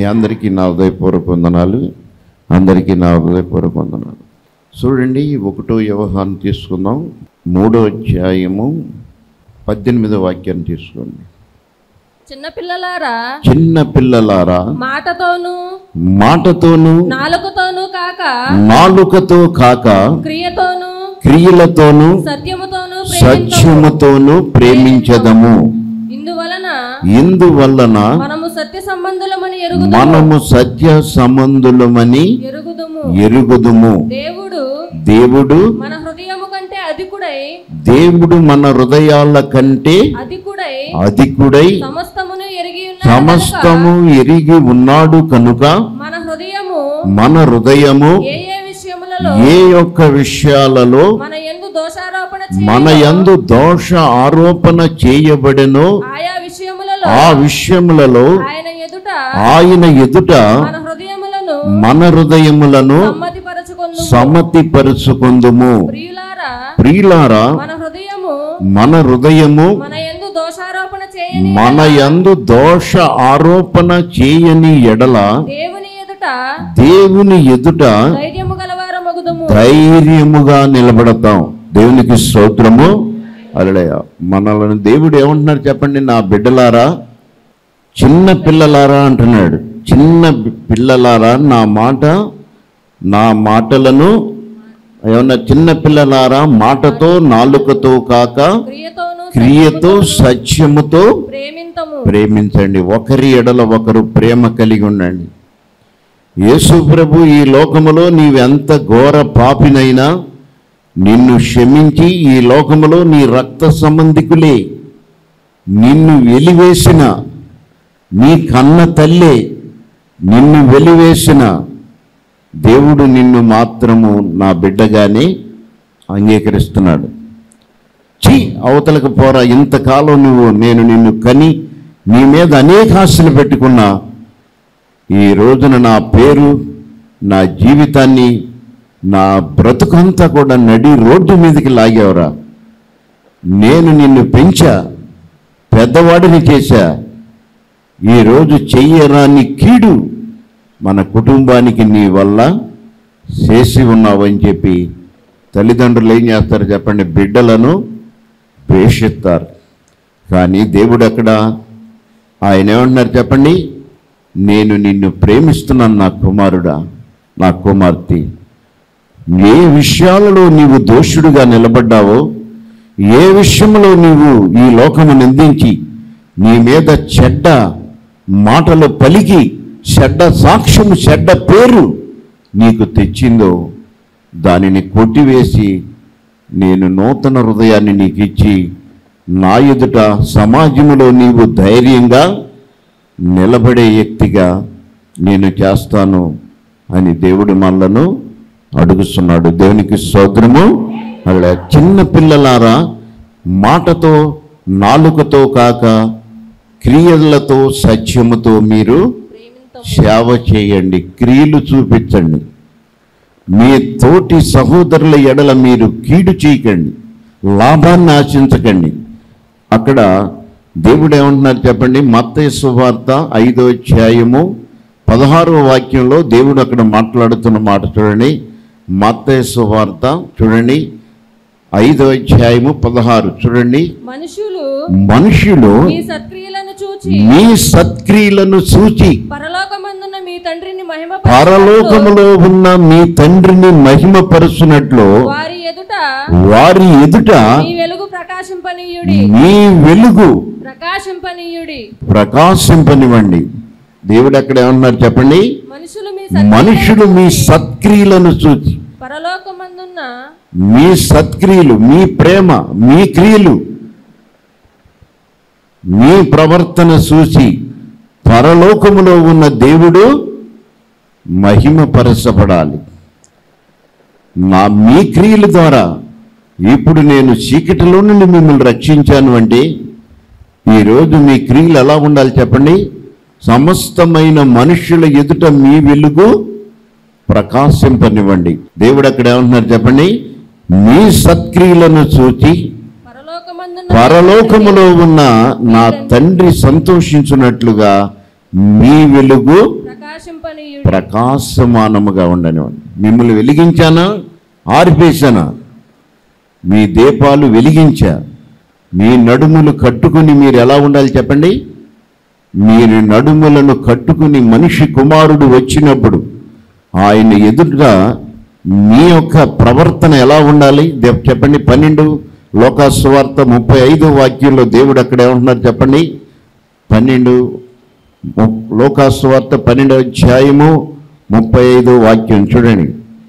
మీ అందరికీ నా హృదయపూర్వక వందనాలు అందరికీ నా హృదయపూర్వక వందనాలు చూడండి ఒకటో వ్యవహారం తీసుకుందాం మూడో అధ్యాయము పద్దెనిమిదో వాక్యాన్ని తీసుకోండి చిన్నపిల్లలారా చిన్న పిల్లలారా మాటతోనూ మాటతోనూ నాలుకతోనూ కాక నాలుకతో కాక క్రియతోనూ క్రియలతోనూ సత్యముతోనూ ప్రేమింతుము. సత్యముతోనూ ప్రేమించదము ఇందువలన ఇందువలన మనము సత్య సంబంధులమని ఎరుగు మనము సత్య సంబంధులమని ఎరుగుదుము ఎరుగుదుము దేవుడు దేవుడు మన హృదయము కంటే అధికుడై దేవుడు మన హృదయాల కంటే అధికుడై అధికుడై సమస్తమును ఎరిగి ఉన్నాడు సమస్తము ఎరిగి ఉన్నాడు కనుక మన హృదయము మన హృదయము ఏ ఏ విషయములలో ఏ యొక్క విషయాలలో మన యందు దోషారోపణ మన చేయునో, యందు దోష ఆరోపణ చేయబడెనో ఆయా విషయములలో ఆ విషయములలో ఆయన ఎదుట ఆయన ఎదుట మన హృదయములను మన హృదయములను సమ్మతిపరచుకొందుము సమ్మతిపరుచుకుందుము ప్రియులారా ప్రియులారా మన హృదయము మన హృదయము మన యందు దోషారోపణ చేయని మన యందు దోష ఆరోపణ చేయని ఎడల దేవుని ఎదుట దేవుని ఎదుట ధైర్యము గలవార మగుదుము ధైర్యముగా నిలబడతాం దేవునికి స్తోత్రము అలడయ మనల్ని దేవుడు ఏమంటున్నారు చెప్పండి నా బిడ్డలారా చిన్న పిల్లలారా అంటున్నాడు చిన్న బి- పిల్లలారా నా మాట నా మాటలను ఏమన్నా చిన్న పిల్లలారా మాటతో నాలుకతో కాక క్రియతోను క్రియతో సత్యముతో ప్రేమింతము ప్రేమించండి ఒకరి ఎడల ఒకరు ప్రేమ కలిగి ఉండండి యేసు ప్రభు ఈ లోకములో నీవెంత ఘోర పాపినైనా నిన్ను క్షమించి ఈ లోకములో నీ రక్త సంబంధికులే నిన్ను వెలివేసిన నీ కన్న తల్లే నిన్ను వెలివేసిన దేవుడు నిన్ను మాత్రము నా బిడ్డగానే అంగీకరిస్తున్నాడు ఛీ అవతలకు పోరా ఇంతకాలం నువ్వు నేను నిన్ను కని నీ మీద అనేక ఆశలు పెట్టుకున్నా ఈ రోజున నా పేరు నా జీవితాన్ని నా బ్రతుకంతా కూడా నడి రోడ్డు మీదకి లాగేవరా నేను నిన్ను పెంచా పెద్దవాడిని చేశా ఈరోజు చెయ్యరాని కీడు మన కుటుంబానికి నీ వల్ల చేసి ఉన్నావని చెప్పి తల్లిదండ్రులు ఏం చేస్తారు చెప్పండి బిడ్డలను ద్వేషిస్తారు కానీ దేవుడు అక్కడ ఆయన ఏమంటున్నారు చెప్పండి నేను నిన్ను ప్రేమిస్తున్నాను నా కుమారుడా నా కుమార్తె ఏ విషయాలలో నీవు దోషుడుగా నిలబడ్డావో ఏ విషయంలో నీవు ఈ లోకము నిందించి నీ మీద చెడ్డ మాటలు పలికి చెడ్డ సాక్ష్యము చెడ్డ పేరు నీకు తెచ్చిందో దానిని కొట్టివేసి నేను నూతన హృదయాన్ని నీకు ఇచ్చి నా ఎదుట సమాజంలో నీవు ధైర్యంగా నిలబడే వ్యక్తిగా నేను చేస్తాను అని దేవుడు మనలను అడుగుతున్నాడు దేవునికి స్తోత్రము అలా చిన్న పిల్లలారా మాటతో నాలుకతో కాక క్రియలతో సత్యముతో మీరు ప్రేమింతము సేవ చేయండి క్రియలు చూపించండి మీ తోటి సహోదరుల ఎడల మీరు కీడు చేయకండి లాభాన్ని ఆశించకండి అక్కడ దేవుడు ఏమంటున్నారు చెప్పండి మత్తయి సువార్త ఐదో అధ్యాయము పదహారవ వాక్యంలో దేవుడు అక్కడ మాట్లాడుతున్న మాట చూడండి మత్తయి సువార్త చూడండి ఐదో అధ్యాయము పదహారు చూడండి మనుషులు మనుషులు మీ సత్క్రియలను చూచి మీ సత్క్రియలను సూచి పరలోకమందున్న మీ తండ్రిని మహిమ పరలోకములో ఉన్న మీ తండ్రిని మహిమపరుచున్నట్లు వారి ఎదుట వారి ఎదుట మీ వెలుగు ప్రకాశింపనీయుడి మీ వెలుగు ప్రకాశింపనీయుడి ప్రకాశింపనివ్వండి దేవుడు అక్కడ ఏమన్నారు చెప్పండి మనుషులు మీ మనుషులు మీ సత్క్రియలను చూచి పరలోకమందున్న మీ సత్క్రియలు మీ ప్రేమ మీ క్రియలు మీ ప్రవర్తన చూసి పరలోకములో ఉన్న దేవుడు మహిమపరచబడాలి నా మీ క్రియల ద్వారా ఇప్పుడు నేను చీకటిలో నుండి మిమ్మల్ని రక్షించాను అంటే ఈరోజు మీ క్రియలు ఎలా ఉండాలి చెప్పండి సమస్తమైన మనుషుల ఎదుట మీ వెలుగు ప్రకాశింపనివ్వండి దేవుడు అక్కడ ఏమంటున్నారు చెప్పండి మీ సత్క్రియలను చూచి పరలోకమందున్న పరలోకములో ఉన్న నా తండ్రి సంతోషించున్నట్లుగా మీ వెలుగు ప్రకాశింప ప్రకాశమానముగా ఉండనివ్వండి మిమ్మల్ని వెలిగించానా ఆరిపేశానా మీ దీపాలు వెలిగించా మీ నడుములు కట్టుకుని మీరు ఎలా ఉండాలి చెప్పండి మీరు నడుములను కట్టుకుని మనిషి కుమారుడు వచ్చినప్పుడు ఆయన ఎదుట మీ యొక్క ప్రవర్తన ఎలా ఉండాలి దే- చెప్పండి పన్నెండు లోకాసువార్త ముప్పై ఐదో వాక్యంలో దేవుడు అక్కడ ఏమంటున్నారు చెప్పండి పన్నెండు ము- లోకాసువార్త పన్నెండో అధ్యాయము ముప్పై ఐదో వాక్యం చూడండి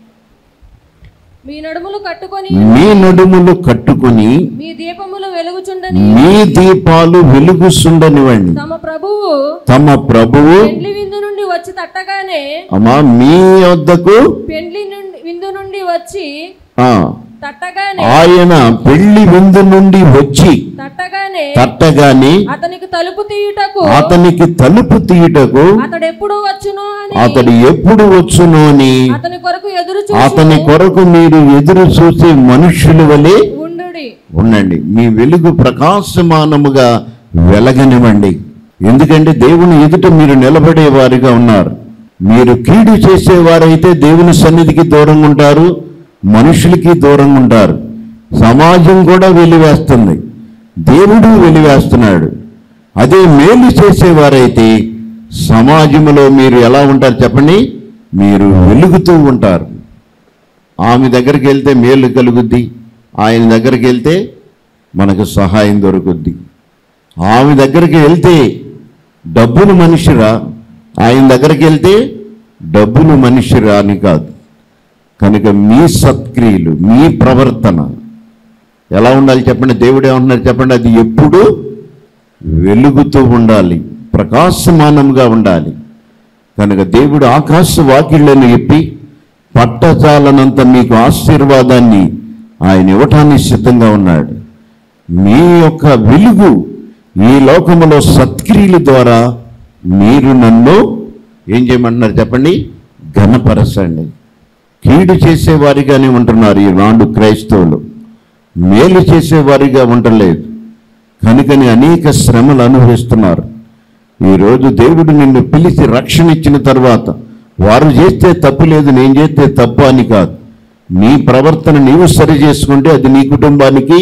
మీ నడుములు కట్టుకొని మీ నడుములు కట్టుకుని మీ దీపములు వెలుగుచుండని మీ దీపాలు వెలుగుసుండనివ్వండి తమ ప్రభువు తమ ప్రభువు పెండ్లి విందు నుండి వచ్చి తట్టగానే అమ్మా మీ వద్దకు పెండ్లి నుండి విందు నుండి వచ్చి ఆ, తట్టగానే ఆయన పెళ్లి విందు నుండి వచ్చి తట్టగానే తట్టగాని అతనికి తలుపు తీయుటకు అతనికి తలుపు తీయుటకు అతడు ఎప్పుడు వచ్చును అని అతడు ఎప్పుడు వచ్చును అని అతని కొరకు ఎదురు అతని చూసి కొరకు మీరు ఎదురు చూసే మనుష్యుల వలె ఉండుడి ఉండండి మీ వెలుగు ప్రకాశమానముగా వెలగనివ్వండి ఎందుకంటే దేవుని ఎదుట మీరు నిలబడే వారిగా ఉన్నారు మీరు కీడు చేసేవారైతే దేవుని సన్నిధికి దూరంగా ఉంటారు మనుషులకి దూరంగా ఉంటారు సమాజం కూడా వెలివేస్తుంది దేవుడు వెలివేస్తున్నాడు అదే మేలు చేసేవారైతే సమాజంలో మీరు ఎలా ఉంటారు చెప్పండి మీరు వెలుగుతూ ఉంటారు ఆమె దగ్గరికి వెళ్తే మేలు కలుగుద్ది ఆయన దగ్గరికి వెళ్తే మనకు సహాయం దొరుకుద్ది ఆమె దగ్గరికి వెళ్తే డబ్బులు మనిషిరా ఆయన దగ్గరికి వెళ్తే డబ్బులు మనిషిరా అని కాదు కనుక మీ సత్క్రియలు మీ ప్రవర్తన ఎలా ఉండాలి చెప్పండి దేవుడు ఏమంటున్నారు చెప్పండి అది ఎప్పుడు వెలుగుతూ ఉండాలి ప్రకాశమానంగా ఉండాలి కనుక దేవుడు ఆకాశ వాకిళ్లను ఎప్పి పట్టజాలనంత మీకు ఆశీర్వాదాన్ని ఆయన ఇవ్వటానికి సిద్ధంగా ఉన్నాడు మీ యొక్క వెలుగు ఈ లోకములో సత్క్రియల ద్వారా మీరు నన్ను ఏం చేయమంటున్నారు చెప్పండి ఘనపరచండి కీడు చేసేవారిగానే ఉంటున్నారు ఈ నాడు క్రైస్తవులు మేలు చేసేవారిగా ఉండలేదు కనుకని అనేక శ్రమలు అనుభవిస్తున్నారు ఈరోజు దేవుడు నిన్ను పిలిచి రక్షణ ఇచ్చిన తర్వాత వారు చేస్తే తప్పు లేదు నేను చేస్తే తప్పు అని కాదు నీ ప్రవర్తన నీవు సరి చేసుకుంటే అది నీ కుటుంబానికి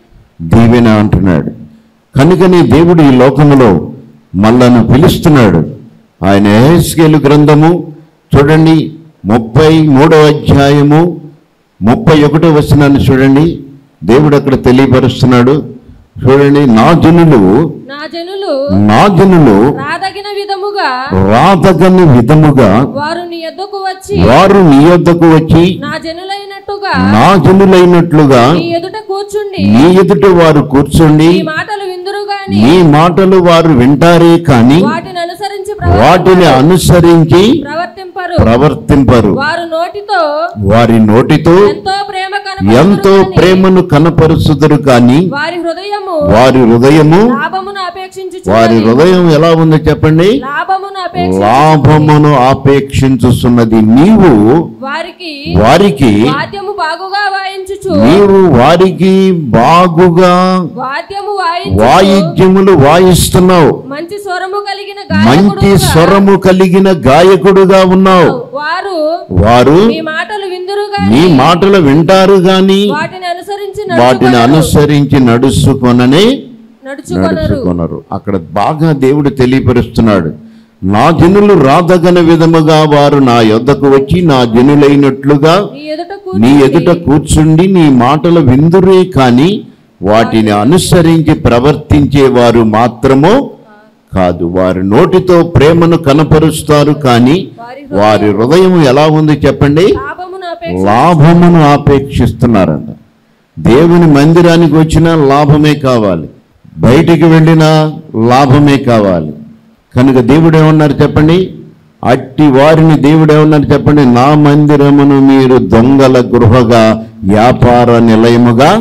దీవెన అంటున్నాడు కనుకని దేవుడు ఈ లోకములో మళ్ళను పిలుస్తున్నాడు ఆయన ఎహెస్కేలు గ్రంథము చూడండి ముప్పై మూడవ అధ్యాయము ముప్పై ఒకటో వచనాన్ని చూడండి దేవుడు అక్కడ తెలియపరుస్తున్నాడు చూడండి నా జనులు నా జనులు నా జనులు రాదగిన విధముగా రాదగని విధముగా వారు నీ ఎద్దుకు వచ్చి వారు నీ యొద్దకు వచ్చి నా జనులైనట్టుగా నా జనులైనట్లుగా నీ ఎదుట కూర్చుండి నీ ఎదుట వారు కూర్చోండి నీ మాటలు విందురు గాని నీ మాటలు వారు వింటారే కాని వాటిని అనుసరించి వాటిని అనుసరించి ప్రవర్తింపరు ప్రవర్తింపరు వారు నోటితో వారి నోటితో ఎంతో ప్రేమ ఎంతో కనపరుదురు గాని ప్రేమను కనపరుచుదురు కాని వారి హృదయము వారి హృదయము లాభమును అపేక్షించు వారి హృదయం ఎలా ఉందో చెప్పండి లాభమును అపేక్ష లాభమును ఆపేక్షించుతున్నది నీవు వారికి వారికి వాద్యము బాగుగా వాయించుచు నీవు వారికి బాగుగా వాద్యము వాయించు వాయిద్యములు వాయిస్తున్నావు మంచి స్వరము కలిగిన మంచి గాయకుడుగా స్వరము కలిగిన గాయకుడుగా ఉన్నావు వారు వారు మీ మాటలు విందురు నీ గాని మాటలు వింటారు గాని వాటిని అనుసరించి వాటిని నడుచుకొనరు. అనుసరించి నడుచుకొనని నడుచుకొనరు నడుచుకొనరు అక్కడ బాగా దేవుడు తెలియపరుస్తున్నాడు నా జనులు రాదగన విధముగా వారు నా యొద్దకు వచ్చి నా జనులైనట్లుగా నీ ఎదుట నీ కూర్చుని ఎదుట కూర్చుండి నీ మాటలు విందురే కాని వాటిని అనుసరించి ప్రవర్తించేవారు మాత్రము కాదు వారి నోటితో ప్రేమను కనపరుస్తారు కానీ వారి వారి హృదయం ఎలా ఉంది చెప్పండి లాభమును అపేక్ష లాభమును ఆపేక్షిస్తున్నారంట దేవుని మందిరానికి వచ్చినా లాభమే కావాలి బయటికి వెళ్ళినా లాభమే కావాలి కనుక దేవుడు ఏమన్నారు చెప్పండి అట్టి వారిని దేవుడు ఏమన్నారు చెప్పండి నా మందిరమును మీరు దొంగల గృహగా వ్యాపార నిలయముగా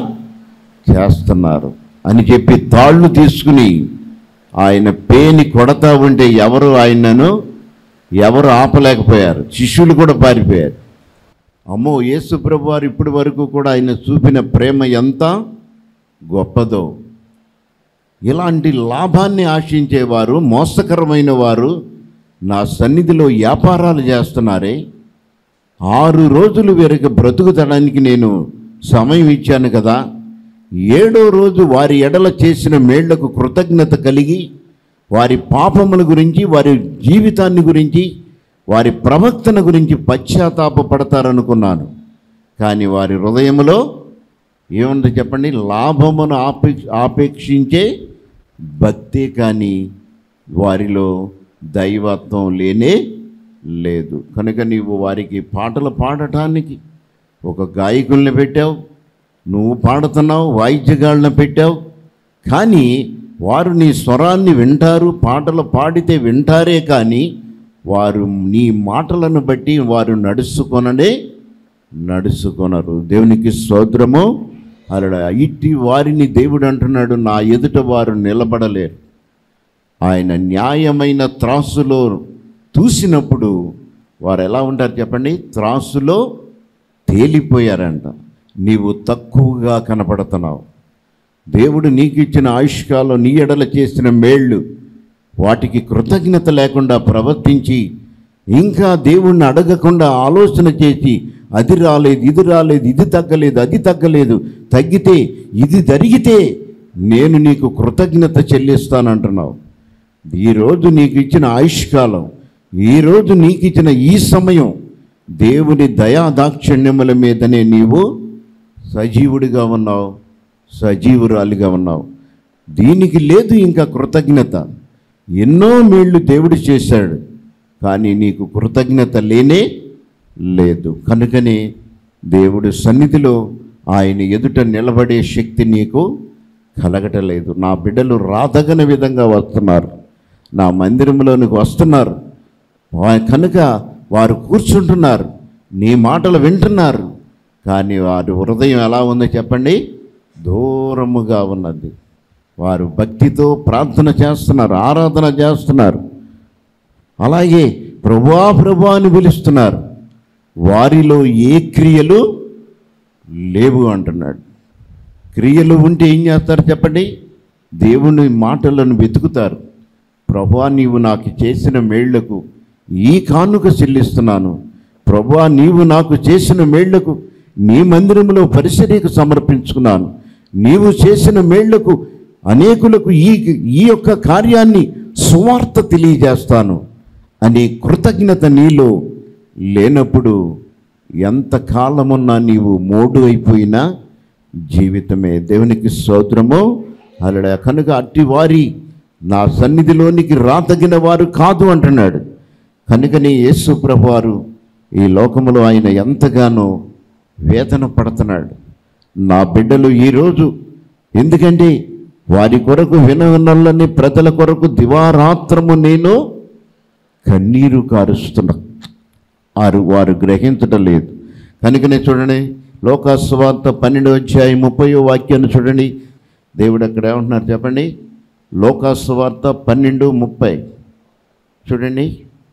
చేస్తున్నారు అని చెప్పి తాళ్ళు తీసుకుని ఆయన పేని కొడతా ఉంటే ఎవరు ఆయనను ఎవరు ఆపలేకపోయారు శిష్యులు కూడా పారిపోయారు అమ్మో యేసు ప్రభు వారు ఇప్పటి వరకు కూడా ఆయన చూపిన ప్రేమ ఎంత గొప్పదో ఇలాంటి లాభాన్ని ఆశించేవారు మోసకరమైన వారు నా సన్నిధిలో వ్యాపారాలు చేస్తున్నారే ఆరు రోజులు వీరికి బ్రతుకుతడానికి నేను సమయం ఇచ్చాను కదా ఏడో రోజు వారి ఎడల చేసిన మేళ్లకు కృతజ్ఞత కలిగి వారి పాపముల గురించి వారి జీవితాన్ని గురించి వారి ప్రవక్తన గురించి పశ్చాత్తాపపడతారనుకున్నాను కానీ వారి హృదయంలో ఏముందో చెప్పండి లాభమును ఆపే ఆపేక్షించే భక్తే కానీ వారిలో దైవత్వం లేనే లేదు కనుక నీవు వారికి పాటలు పాడటానికి ఒక గాయకుల్ని పెట్టావు నువ్వు పాడుతున్నావు వాయిద్యగాళ్ళని పెట్టావు కానీ వారు నీ స్వరాన్ని వింటారు పాటలు పాడితే వింటారే కానీ వారు నీ మాటలను బట్టి వారు నడుచుకొననే నడుచుకొనరు దేవునికి స్తోత్రము అలా ఇట్టి వారిని దేవుడు అంటున్నాడు నా ఎదుట వారు నిలబడలేరు ఆయన న్యాయమైన త్రాసులో చూసినప్పుడు వారు ఎలా ఉంటారు చెప్పండి త్రాసులో తేలిపోయారంట నీవు తక్కువగా కనపడుతున్నావు దేవుడు నీకు ఇచ్చిన ఆయుష్కాలం నీ ఎడల చేసిన మేళ్ళు వాటికి కృతజ్ఞత లేకుండా ప్రవర్తించి ఇంకా దేవుణ్ణి అడగకుండా ఆలోచన చేసి అది రాలేదు ఇది రాలేదు ఇది తగ్గలేదు అది తగ్గలేదు తగ్గితే ఇది జరిగితే నేను నీకు కృతజ్ఞత చెల్లిస్తానంటున్నావు ఈరోజు నీకు ఇచ్చిన ఆయుష్కాలం ఈరోజు నీకు ఇచ్చిన ఈ సమయం దేవుని దయా దాక్షిణ్యముల మీదనే నీవు సజీవుడిగా ఉన్నావు సజీవురాలిగా ఉన్నావు దీనికి లేదు ఇంకా కృతజ్ఞత ఎన్నో మేళ్ళు దేవుడు చేశాడు కానీ నీకు కృతజ్ఞత లేనే లేదు కనుకనే దేవుడు సన్నిధిలో ఆయన ఎదుట నిలబడే శక్తి నీకు కలగటలేదు నా బిడ్డలు రాదగని విధంగా వస్తున్నారు నా మందిరంలోనికి వస్తున్నారు వా- కనుక వారు కూర్చుంటున్నారు నీ మాటలు వింటున్నారు కానీ వారి హృదయం ఎలా ఉందో చెప్పండి దూరముగా ఉన్నది వారు భక్తితో ప్రార్థన చేస్తున్నారు ఆరాధన చేస్తున్నారు అలాగే ప్రభా ప్రభా అని పిలుస్తున్నారు వారిలో ఏ క్రియలు లేవు అంటున్నాడు క్రియలు ఉంటే ఏం చేస్తారు చెప్పండి దేవుని మాటలను వెతుకుతారు ప్రభా నీవు నాకు చేసిన మేళ్లకు ఈ కానుక చెల్లిస్తున్నాను ప్రభా నీవు నాకు చేసిన మేళ్లకు నీ మందిరంలో పరిసరీకు సమర్పించుకున్నాను నీవు చేసిన మేళ్లకు అనేకులకు ఈ ఈ యొక్క కార్యాన్ని సువార్త తెలియజేస్తాను అనే కృతజ్ఞత నీలో లేనప్పుడు ఎంత కాలమున్నా నీవు మోడు అయిపోయినా జీవితమే దేవునికి స్తోత్రము అలడ కనుక అట్టి వారి నా సన్నిధిలోనికి రాతగిన వారు కాదు అంటున్నాడు కనుకనే యేసు ప్రభువారు ఈ లోకములో ఆయన ఎంతగానో వేదన పడుతున్నాడు నా బిడ్డలు ఈరోజు ఎందుకంటే వారి కొరకు వినవనల్లని ప్రజల కొరకు దివారాత్రము నేను కన్నీరు కారుస్తున్నా వారు వారు గ్రహించడం లేదు కనుకనే చూడండి లోకాస్వార్త పన్నెండు అధ్యాయం ముప్పయో వాక్యాన్ని చూడండి దేవుడు అక్కడ ఏమంటున్నారు చెప్పండి లోకాస్వార్త పన్నెండు ముప్పై చూడండి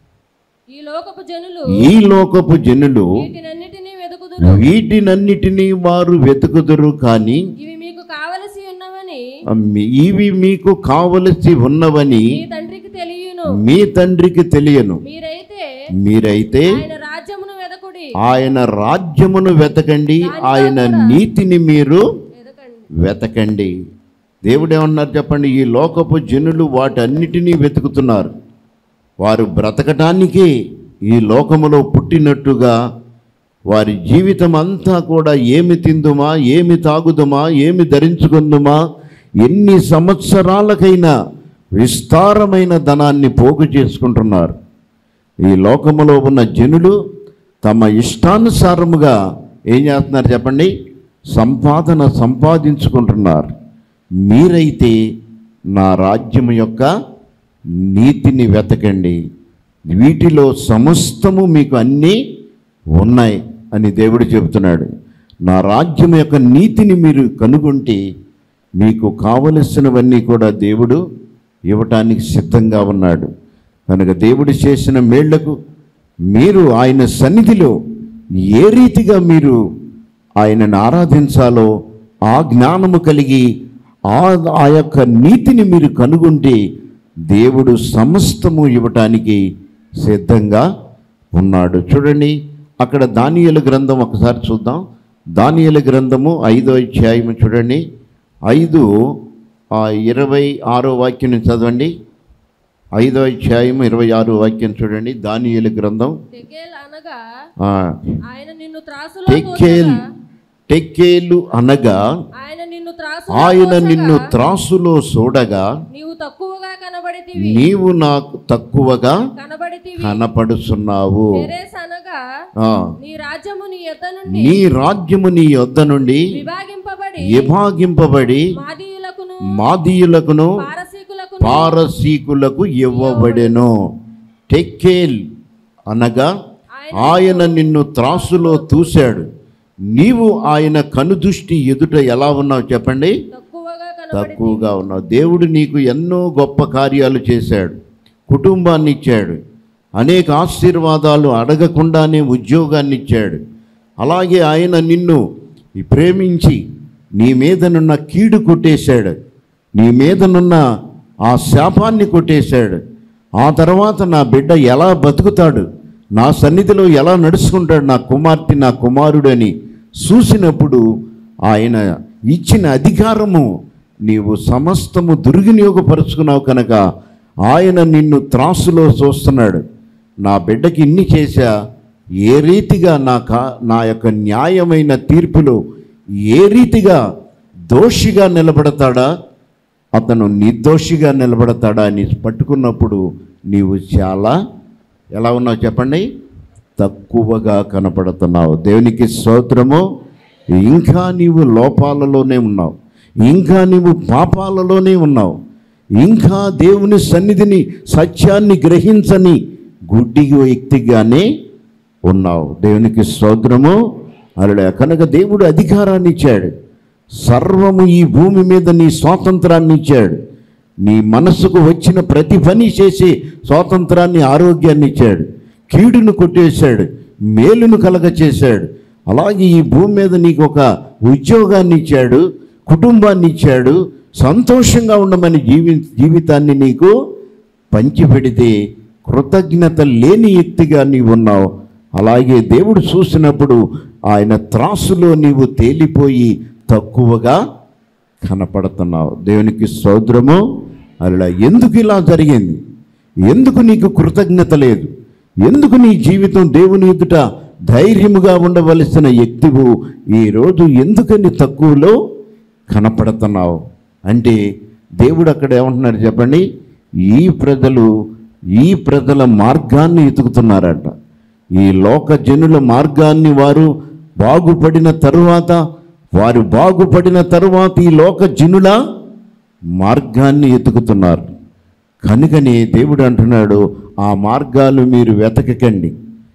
ఈ లోకపు జనులు ఈ లోకపు జనులు వీటినన్నిటినీ వెతుకుదురు వీటినన్నిటినీ వారు వెతుకుదురు కానీ ఇవి మీకు కావలసి ఉన్నవని ఇవి మీకు కావలసి ఉన్నవని మీ తండ్రికి తెలియను మీ తండ్రికి తెలియను మీరైతే మీరైతే ఆయన రాజ్యమును వెదకుడి ఆయన రాజ్యమును వెతకండి ఆయన నీతిని మీరు వెదకండి వెతకండి దేవుడు ఏమన్నారు చెప్పండి ఈ లోకపు జనులు వాటన్నిటినీ వెతుకుతున్నారు వారు బ్రతకటానికి ఈ లోకములో పుట్టినట్టుగా వారి జీవితం అంతా కూడా ఏమి తిందుమా ఏమి తాగుదుమా ఏమి ధరించుకుందుమా ఎన్ని సంవత్సరాలకైనా విస్తారమైన ధనాన్ని పోగు చేసుకుంటున్నారు ఈ లోకములో ఉన్న జనులు తమ ఇష్టానుసారముగా ఏం చేస్తున్నారు చెప్పండి సంపాదన సంపాదించుకుంటున్నారు మీరైతే నా రాజ్యం యొక్క నీతిని వెతకండి వీటిలో సమస్తము మీకు అన్నీ ఉన్నాయి అని దేవుడు చెబుతున్నాడు నా రాజ్యం యొక్క నీతిని మీరు కనుగొంటే మీకు కావలసినవన్నీ కూడా దేవుడు ఇవ్వటానికి సిద్ధంగా ఉన్నాడు కనుక దేవుడు చేసిన మేళ్లకు మీరు ఆయన సన్నిధిలో ఏ రీతిగా మీరు ఆయనను ఆరాధించాలో ఆ జ్ఞానము కలిగి ఆ ఆ యొక్క నీతిని మీరు కనుగొంటే దేవుడు సమస్తము ఇవ్వటానికి సిద్ధంగా ఉన్నాడు చూడండి అక్కడ దానియలు గ్రంథం ఒకసారి చూద్దాం దానియలు గ్రంథము ఐదో అధ్యాయము చూడండి ఐదు ఆ ఇరవై ఆరో వాక్యం నుంచి చదవండి ఐదో అధ్యాయం ఇరవై ఆరో వాక్యం చూడండి దానియలు గ్రంథం తెకేల్ అనగా ఆ, ఆయన నిన్ను త్రాసులో టెక్కేల్ తోచగా, టెక్కేలు అనగా ఆయన నిన్ను త్రాసులో ఆయన తోచగా, నిన్ను త్రాసులో చూడగా నీవు తక్కువగా కనబడితివి నీవు నాకు తక్కువగా కనబడితివి కనపడుచున్నావు పెరేస్ అనగా ఆ, నీ రాజ్యము నీ యొద్ద నుండి నీ రాజ్యము నీ యొద్ద నుండి విభాగింపబడి విభాగింపబడి మాదీయులకును మాదీయులకును పారసీకులకును పారసీకులకు ఇవ్వబడెను టెక్కేల్ అనగా ఆయన నిన్ను త్రాసులో తూశాడు నీవు ఆయన కనుదృష్టి ఎదుట ఎలా ఉన్నావు చెప్పండి తక్కువగా కనబడి తక్కువగా ఉన్నావు దేవుడు నీకు ఎన్నో గొప్ప కార్యాలు చేశాడు కుటుంబాన్ని ఇచ్చాడు అనేక ఆశీర్వాదాలు అడగకుండానే ఉద్యోగాన్ని ఇచ్చాడు అలాగే ఆయన నిన్ను ప్రేమించి నీ మీదనున్న కీడు కొట్టేశాడు నీ మీదనున్న ఆ శాపాన్ని కొట్టేశాడు ఆ తర్వాత నా బిడ్డ ఎలా బతుకుతాడు నా సన్నిధిలో ఎలా నడుచుకుంటాడు నా కుమార్తె నా కుమారుడని చూసినప్పుడు ఆయన ఇచ్చిన అధికారము నీవు సమస్తము దుర్వినియోగపరుచుకున్నావు కనుక ఆయన నిన్ను త్రాసులో చూస్తున్నాడు నా బిడ్డకి ఇన్ని చేశా ఏ రీతిగా నా కా నా యొక్క న్యాయమైన తీర్పులో ఏ రీతిగా దోషిగా నిలబడతాడా అతను నిర్దోషిగా నిలబడతాడా అని పట్టుకున్నప్పుడు నీవు చాలా ఎలా ఉన్నావు చెప్పండి తక్కువగా కనపడుతున్నావు దేవునికి స్తోత్రము ఇంకా నీవు లోపాలలోనే ఉన్నావు ఇంకా నీవు పాపాలలోనే ఉన్నావు ఇంకా దేవుని సన్నిధిని సత్యాన్ని గ్రహించని గుడ్డి వ్యక్తిగానే ఉన్నావు దేవునికి స్తోత్రము అలా కనుక దేవుడు అధికారాన్ని ఇచ్చాడు సర్వము ఈ భూమి మీద నీ స్వాతంత్రాన్ని ఇచ్చాడు నీ మనసుకు వచ్చిన ప్రతి పని చేసే స్వాతంత్రాన్ని ఆరోగ్యాన్ని ఇచ్చాడు కీడును కొట్టేశాడు మేలును కలగ చేశాడు అలాగే ఈ భూమి మీద నీకు ఒక ఉద్యోగాన్ని ఇచ్చాడు కుటుంబాన్ని ఇచ్చాడు సంతోషంగా ఉండమని జీవి జీవితాన్ని నీకు పంచిపెడితే కృతజ్ఞత లేని వ్యక్తిగా నీవు ఉన్నావు అలాగే దేవుడు చూసినప్పుడు ఆయన త్రాసులో నీవు తేలిపోయి తక్కువగా కనపడుతున్నావు దేవునికి సౌద్రము అలా ఎందుకు ఇలా జరిగింది ఎందుకు నీకు కృతజ్ఞత లేదు ఎందుకు నీ జీవితం దేవుని ఎదుట ధైర్యముగా ఉండవలసిన వ్యక్తివు ఈరోజు ఎందుకని తక్కువలో కనపడుతున్నావు అంటే దేవుడు అక్కడ ఏమంటున్నాడు చెప్పండి ఈ ప్రజలు ఈ ప్రజల మార్గాన్ని ఎతుకుతున్నారట ఈ లోక జనుల మార్గాన్ని వారు బాగుపడిన తరువాత వారు బాగుపడిన తరువాత ఈ లోక జనుల మార్గాన్ని ఎతుకుతున్నారు కనుకనే దేవుడు అంటున్నాడు ఆ మార్గాలు మీరు వెతకకండి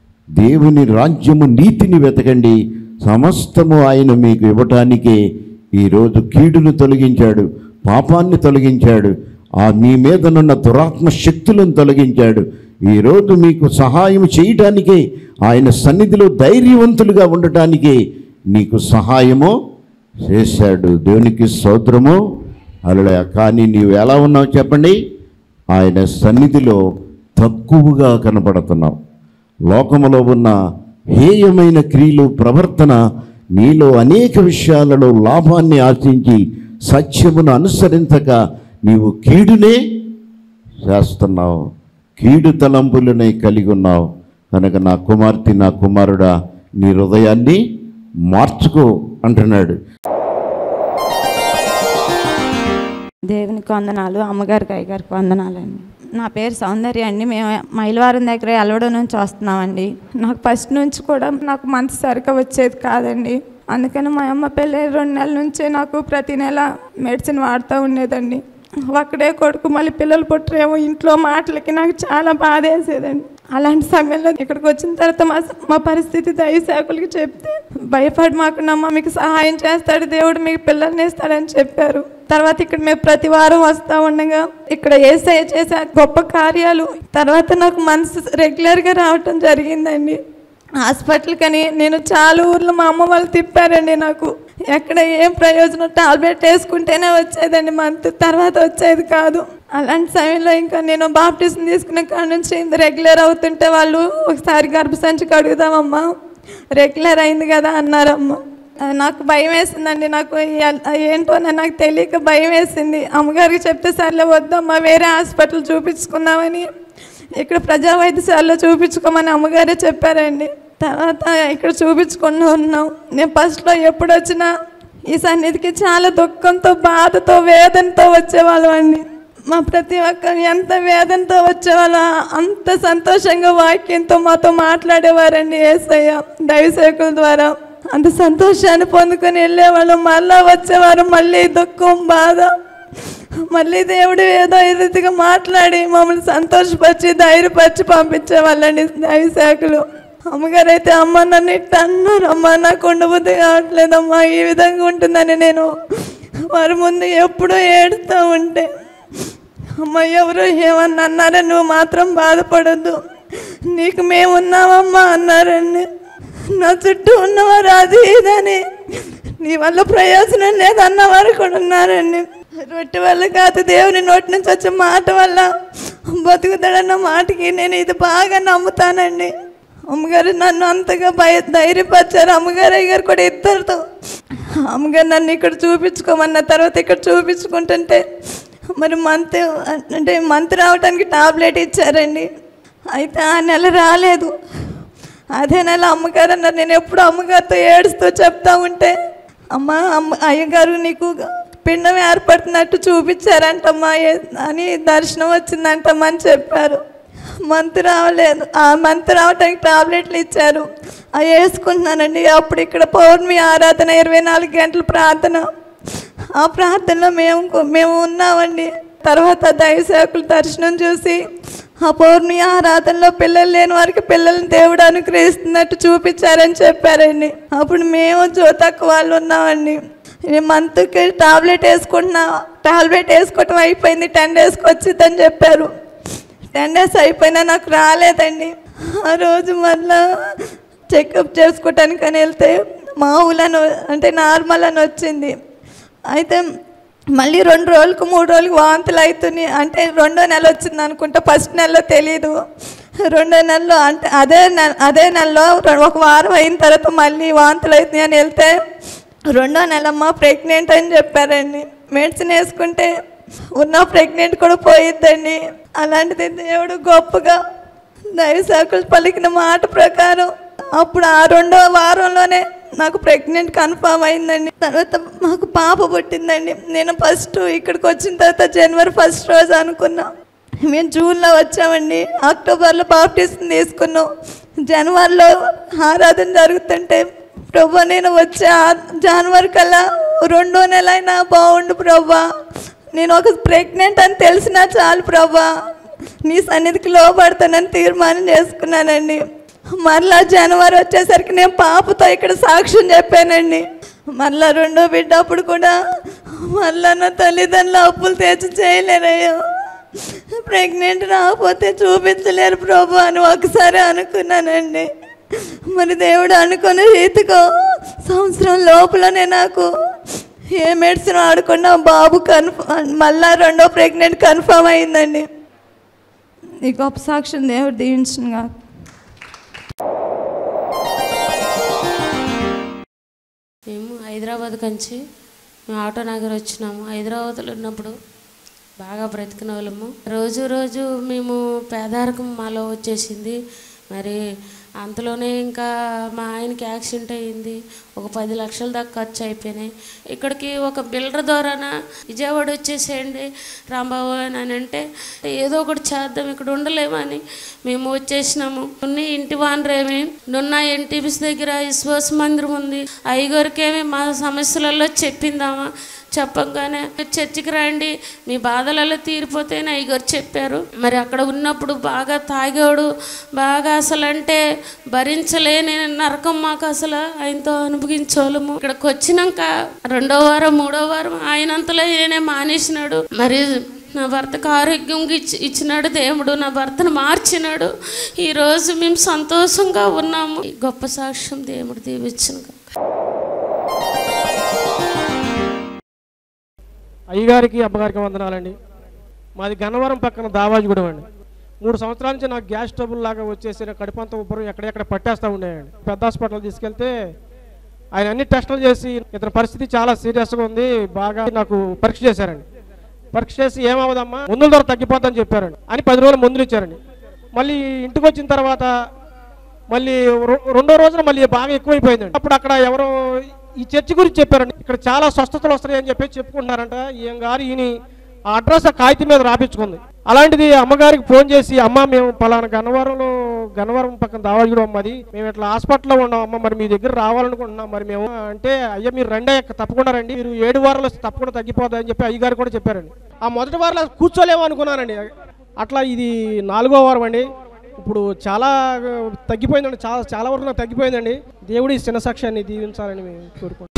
దేవుని రాజ్యము నీతిని వెతకండి సమస్తము ఆయన మీకు ఇవ్వటానికే ఈరోజు కీడును తొలగించాడు పాపాన్ని తొలగించాడు ఆ మీ మీదనున్న దురాత్మ శక్తులను తొలగించాడు ఈరోజు మీకు సహాయం చేయటానికే ఆయన సన్నిధిలో ధైర్యవంతులుగా ఉండటానికే నీకు సహాయము చేశాడు దేవునికి స్తోత్రము అలా కానీ నీవు ఎలా ఉన్నావు చెప్పండి ఆయన సన్నిధిలో తక్కువగా కనపడుతున్నావు లోకములో ఉన్న హేయమైన క్రియలు ప్రవర్తన నీలో అనేక విషయాలలో లాభాన్ని ఆశించి సత్యమును అనుసరించక నీవు కీడునే చేస్తున్నావు కీడు తలంపులనే కలిగి ఉన్నావు కనుక నా కుమార్తె నా కుమారుడా నీ హృదయాన్ని మార్చుకో అంటున్నాడు దేవునికి వందనాలు అమ్మగారికి అయ్యగారికి వందనాలండి నా పేరు సౌందర్య అండి మేము మైలవారం దగ్గర ఎలవడం నుంచి వస్తున్నామండి నాకు ఫస్ట్ నుంచి కూడా నాకు మంత్ సరిగ్గా వచ్చేది కాదండి అందుకని మా అమ్మ పెళ్ళి రెండు నెలల నుంచే నాకు ప్రతి నెల మెడిసిన్ వాడుతూ ఉండేదండి ఒక్కడే కొడుకు మళ్ళీ పిల్లలు పుట్టరేమో ఇంట్లో మాటలకి నాకు చాలా బాధ వేసేదండి అలాంటి సమయంలో ఇక్కడికి వచ్చిన తర్వాత మా మా పరిస్థితి దయశాకులకి చెప్తే భయపడి మాకున్నమ్మ మీకు సహాయం చేస్తాడు దేవుడు మీకు పిల్లల్ని ఇస్తాడని చెప్పారు తర్వాత ఇక్కడ మేము ప్రతి వారం వస్తూ ఉండగా ఇక్కడ ఏసఐ చేసే గొప్ప కార్యాలు తర్వాత నాకు మనసు రెగ్యులర్గా రావటం జరిగిందండి హాస్పిటల్ కని నేను చాలా ఊర్లు మా అమ్మ వాళ్ళు తిప్పారండి నాకు ఎక్కడ ఏం ప్రయోజనం టాబ్లెట్ వేసుకుంటేనే వచ్చేదండి మంత్ తర్వాత వచ్చేది కాదు అలాంటి సమయంలో ఇంకా నేను బాప్టిజం తీసుకున్న కాడ నుంచి రెగ్యులర్ అవుతుంటే వాళ్ళు ఒకసారి గర్భసంచి కడుగుదామమ్మా రెగ్యులర్ అయింది కదా అన్నారమ్మ ఆ, నాకు భయం వేసిందండి నాకు ఎల్- ఏంటో అని నాకు తెలియక భయం వేసింది అమ్మగారికి చెప్తే సర్లే వద్దమ్మా వేరే హాస్పిటల్ చూపించుకుందామని ఇక్కడ ప్రజా వైద్యశాలలో చూపించుకోమని అమ్మగారే చెప్పారండి తర్వాత ఇక్కడ చూపించుకుని ఉన్నాం నేను ఫస్ట్లో ఎప్పుడు వచ్చినా ఈ సన్నిధికి చాలా దుఃఖంతో బాధతో వేదనతో వచ్చేవాళ్ళం అండి మా ప్రతి ఒక్కరు ఎంత వేదనతో వచ్చేవాళ్ళం అంత సంతోషంగా వాక్యంతో మాతో మాట్లాడేవారండి ఏసయ్య దైవసేకుల ద్వారా అంత సంతోషాన్ని పొందుకొని వెళ్ళేవాళ్ళం మళ్ళా వచ్చేవారు మళ్ళీ దుఃఖం బాధ మళ్ళీ దేవుడు ఏదో ఈ రీతిగా మాట్లాడి మమ్మల్ని సంతోషపరిచి ధైర్యపరిచి పంపించేవాళ్ళండి దైవసేకులు అమ్మగారు అయితే అమ్మ నన్ను ఇట్ట అన్నారు అమ్మ నాకు ఉండబుద్ధి కావట్లేదమ్మా ఈ విధంగా ఉంటుందని నేను వారి ముందు ఎప్పుడూ ఏడుస్తూ ఉంటే అమ్మ ఎవరు ఏమన్నా అన్నారా నువ్వు మాత్రం బాధపడద్దు నీకు మేము ఉన్నామమ్మా అన్నారండి నా చుట్టూ ఉన్నవారు అది ఇదని నీ వల్ల ప్రయోజనం లేదన్న వారు కూడా ఉన్నారండి రొట్టె వల్ల కాదు దేవుని నోటి నుంచి వచ్చే మాట వల్ల బతుకుతాడన్న మాటకి నేను ఇది బాగా నమ్ముతానండి అమ్మగారు నన్ను అంతగా భయ ధైర్యపరిచారు అమ్మగారు అయ్యగారు కూడా ఇద్దరితో అమ్మగారు నన్ను ఇక్కడ చూపించుకోమన్న తర్వాత ఇక్కడ చూపించుకుంటుంటే మరి మంత్ అంటే మంత్ రావడానికి టాబ్లెట్ ఇచ్చారండి అయితే ఆ నెల రాలేదు అదే నెల అమ్మగారు అన్నారు నేను ఎప్పుడు అమ్మగారితో ఏడుస్తూ చెప్తా ఉంటే అమ్మ అమ్మ అయ్యగారు నీకు పిండం ఏర్పడుతున్నట్టు చూపించారంటమ్మా ఏ- అని దర్శనం వచ్చిందంటమ్మా అని చెప్పారు మంత్ రావలేదు ఆ మంత్ రావటానికి టాబ్లెట్లు ఇచ్చారు అవి వేసుకుంటున్నానండి అప్పుడు ఇక్కడ పౌర్ణమి ఆరాధన ఇరవై నాలుగు గంటల ప్రార్థన ఆ ప్రార్థనలో మేము మేము ఉన్నామండి తర్వాత దైవసేవకులు దర్శనం చూసి ఆ పౌర్ణమి ఆరాధనలో పిల్లలు లేని వారికి పిల్లల్ని దేవుడు అనుగ్రహిస్తున్నట్టు చూపించారని చెప్పారండి అప్పుడు మేము జ్యోతక్క వాళ్ళు ఉన్నామండి ఈ మంత్కి టాబ్లెట్ వేసుకుంటున్నా టాబ్లెట్ వేసుకోవటం అయిపోయింది టెన్ డేస్కి వచ్చిందని చెప్పారు టెన్ డేస్ అయిపోయినా నాకు రాలేదండి ఆ రోజు మళ్ళా చెకప్ చేసుకోవటానికి అని వెళ్తే మామూలని అంటే నార్మల్ అని వచ్చింది అయితే మళ్ళీ రెండు రోజులకు మూడు రోజులకు వాంతులు అవుతున్నాయి అంటే రెండో నెల వచ్చింది అనుకుంటా ఫస్ట్ నెలలో తెలీదు రెండో నెలలో అంటే అదే నెల అదే నెలలో రె- ఒక వారం అయిన తర్వాత మళ్ళీ వాంతులు అవుతున్నాయి అని వెళ్తే రెండో నెలమ్మ ప్రెగ్నెంట్ అని చెప్పారండి మెడిసిన్ వేసుకుంటే ఉన్న ప్రెగ్నెంట్ కూడా పోయిద్దండి అలాంటిది దేవుడు గొప్పగా దైవశాఖలు పలికిన మాట ప్రకారం అప్పుడు ఆ రెండో వారంలోనే నాకు ప్రెగ్నెంట్ కన్ఫామ్ అయిందండి తర్వాత మాకు పాప పుట్టిందండి నేను ఫస్ట్ ఇక్కడికి వచ్చిన తర్వాత జనవరి ఫస్ట్ రోజు అనుకున్నా మేము జూన్లో వచ్చామండి అక్టోబర్లో బాప్టిజం తీసుకున్నాం జనవరిలో ఆరాధన జరుగుతుంటే ప్రభా నేను వచ్చే ఆ- జనవరి కల్లా రెండో నెల అయినా బాగుండు ప్రభా నేను ఒక ప్రెగ్నెంట్ అని తెలిసినా చాలు ప్రభా నీ సన్నిధికి లోపడతానని తీర్మానం చేసుకున్నానండి మరలా జనవరి వచ్చేసరికి నేను పాపతో ఇక్కడ సాక్ష్యం చెప్పానండి మరలా రెండో బిడ్డ అప్పుడు కూడా మరలా నా తల్లిదండ్రులు అప్పులు తెచ్చి చేయలేరయ్యో ప్రెగ్నెంట్ రాకపోతే చూపించలేరు ప్రభు అని ఒకసారి అనుకున్నానండి మరి దేవుడు అనుకున్న రీతిగా సంవత్సరం లోపలనే నాకు ఏ మెడిసిన్ ఆడకుండా బాబు కన్ఫర్మ్ మళ్ళా రెండో ప్రెగ్నెంట్ కన్ఫర్మ్ అయిందండి ఈ గొప్ప సాక్ష్యం దేవుడు దీవించుగా మేము హైదరాబాద్ కంచి మేము ఆటో నగర్ వచ్చినాము హైదరాబాద్లో ఉన్నప్పుడు బాగా బ్రతికిన వాళ్ళము రోజు రోజు మేము పేదరికం మాలో వచ్చేసింది మరి అంతలోనే ఇంకా మా ఆయనకి యాక్సిడెంట్ అయ్యింది ఒక పది లక్షల దాకా ఖర్చు అయిపోయినాయి ఇక్కడికి ఒక బిల్డర్ ద్వారాన విజయవాడ వచ్చేసేయండి రాంబాబు అని అని అంటే ఏదో ఒకటి చేద్దాం ఇక్కడ ఉండలేమని మేము వచ్చేసినాము నున్న ఇంటి వానరేమి నున్న ఎన్టీపీస్ దగ్గర విశ్వాస మందిరం ఉంది అయ్యగారికేమి మా సమస్యలలో చెప్పిందామా చెప్పంగానే చర్చికి రండి మీ బాధలలో తీరిపోతేనే అయ్యగారు చెప్పారు మరి అక్కడ ఉన్నప్పుడు బాగా తాగాడు బాగా అసలు అంటే భరించలేని నరకం మాకు అసలు ఆయనతో అనుభవించోళము ఇక్కడికి వచ్చినాక రెండో వారం మూడో వారం ఆయనంతలో ఈయనే మానేసినాడు మరి నా భర్తకు ఆరోగ్యం ఇచ్చి ఇచ్చినాడు దేవుడు నా భర్తను మార్చినాడు ఈరోజు మేము సంతోషంగా ఉన్నాము ఈ గొప్ప సాక్ష్యం దేవుడు దీవించిన అయ్యగారికి అమ్మగారికి వందనాలండి మాది గన్నవరం పక్కన దావాజిగూడెం అండి మూడు సంవత్సరాల నుంచి నాకు గ్యాస్ ట్రబుల్ లాగా వచ్చేసి నాకు కడుపంతా ఉబ్బరం ఎక్కడెక్కడ పట్టేస్తూ ఉండేయండి పెద్ద హాస్పిటల్ తీసుకెళ్తే ఆయన అన్ని టెస్టులు చేసి ఇతని పరిస్థితి చాలా సీరియస్గా ఉంది బాగా నాకు పరీక్ష చేశారండి పరీక్ష చేసి ఏమవుదమ్మా మందుల ధర తగ్గిపోద్దని చెప్పారండి అని పది రోజులు మందులు ఇచ్చారండి మళ్ళీ ఇంటికి వచ్చిన తర్వాత మళ్ళీ రొ- రెండో రోజున మళ్ళీ బాగా ఎక్కువైపోయిందండి అప్పుడు అక్కడ ఎవరో ఈ చర్చి గురించి చెప్పారండి ఇక్కడ చాలా స్వస్థతలు వస్తాయని చెప్పి చెప్పుకుంటున్నారంట ఈయన గారు ఈయన ఆ అడ్రస్ ఆ కాగితం మీద రాపించుకుంది అలాంటిది అమ్మగారికి ఫోన్ చేసి అమ్మ మేము పలానా గన్నవరంలో గన్నవరం పక్కన దావాజుడు అమ్మది మేము ఇట్లా హాస్పిటల్లో ఉన్నాం అమ్మ మరి మీ దగ్గర రావాలనుకుంటున్నాం మరి మేము అంటే అయ్యా మీరు రండి అయ్యా, తప్పకుండా రండి మీరు ఏడు వారాలు వస్తే తప్పకుండా తగ్గిపోతుంది అని చెప్పి అయ్యగారు కూడా చెప్పారండి ఆ మొదటి వారంలో కూర్చోలేము అనుకున్నానండి అట్లా ఇది నాలుగో వారం అండి ఇప్పుడు చాలా తగ్గిపోయిందండి చాలా చాలా వరకు నాకు తగ్గిపోయిందండి దేవుడి చిన్న సాక్ష్యాన్ని దీవించాలని మేము కోరుకుంటున్నాం